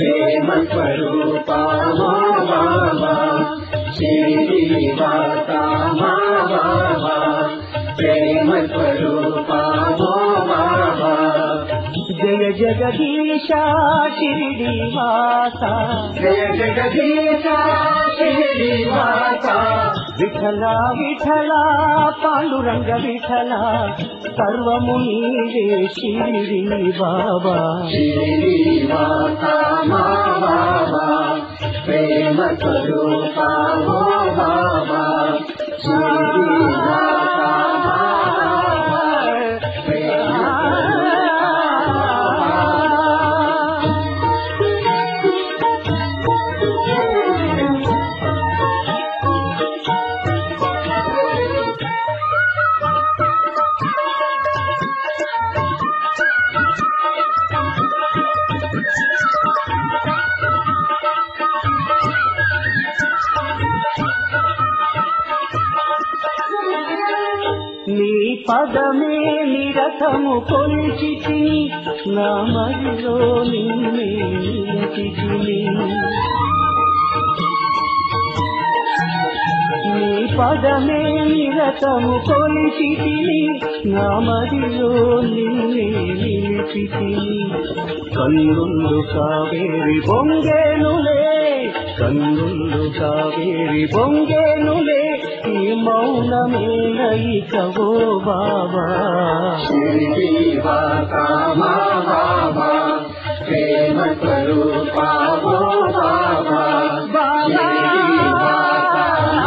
ప్రేమ స్వరూపా మా బాబా శ్రీనివాస మా బాబా ప్రేమ స్వరూపా మా బాబా జయ జగదీశ శ్రీనివాస జయ జగదీశ శ్రీనివాస విఠల విఠల పాండురంగ విఠల సర్వము నీవే శ్రీ బాబా శ్రీనివాస మా బాబా ప్రేమ స్వరూపా మా బాబా శ్రీనివాస మా బాబా ప్రేమ నీ పదమే నిరతము కొలిచితిని నా మదిలో నిన్నే నిలిచితిని నీ పదమే నిరతము కొలిచితిని నా మదిలో నిన్నే నిలిచితిని కన్నుండు కావేరి బొంగేనులే కన్నుండు కావేరి బొంగేనులే ఈ మౌనమేనైకవో బాబా శ్రీనివాస మా బాబా ప్రేమ స్వరూపా ఓ బాబా బాబా శ్రీనివాస మా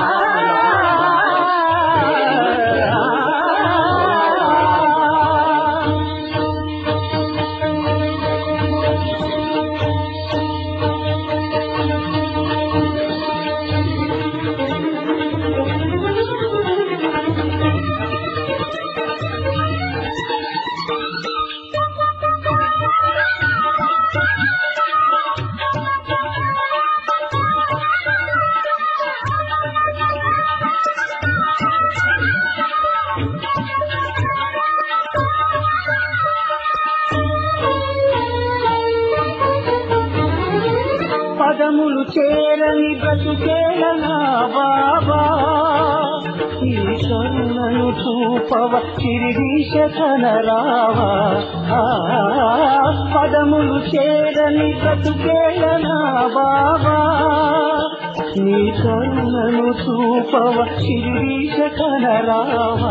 పదములు చేరని బ్రతుకేలనా బాబా ఈ కరుణను చూపవ చిరిదీశ కనరావా ఆ, పదములు చేరని బ్రతుకేలనా బాబా నీ కరుణను చూపవ చిరిదీశ కనరావా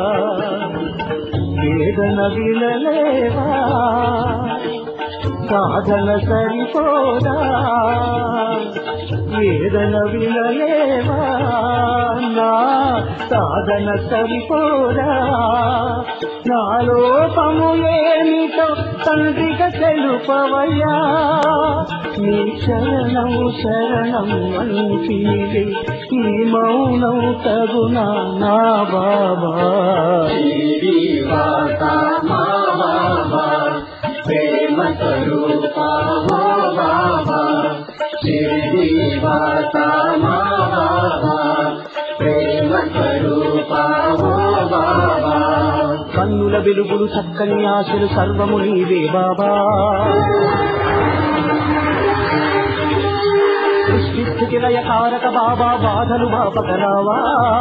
వేదన వినలేవా సాధన సరిపోదా వేదన వినలేవా నా సాధన సరిపోదా నా లోపము ఏమిటో తండ్రిగా తెలుపవయ్యా నీ శరణం శరణం అంటిది ఈ మౌనం తగునా నా బాబా శ్రీనివాస మా బాబా ప్రేమ స్వరూపా ఓ బాబా శ్రీనివాస మా బాబా ప్రేమ స్వరూపా ఓ బాబా కన్నుల వెలుగులు చక్కని ఆశలు సర్వము నీవే బాబా సృష్టి స్థితి లయ కారక బాబా బాధలు బాపకరావా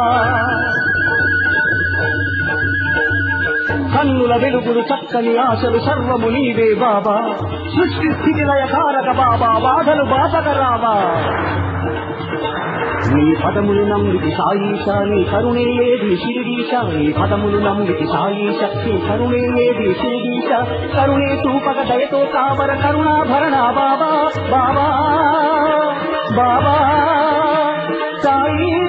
కన్నుల వెలుగులు చక్కని ఆశలు సర్వము నీవే బాబా సృష్టి స్థితి లయ కారక బాబా బాధలు బాపకరావా నీ పదములు నమ్మికి సాయీశ నీ కరుణే ఏది శిరిడీశ నీ పదములు నమ్మికి సాయీశ నీ కరుణే ఏది శిరిడీశ కరుణే చూపక దయతో కావర కరుణాభరణ బాబా బాబా బాబా సాయి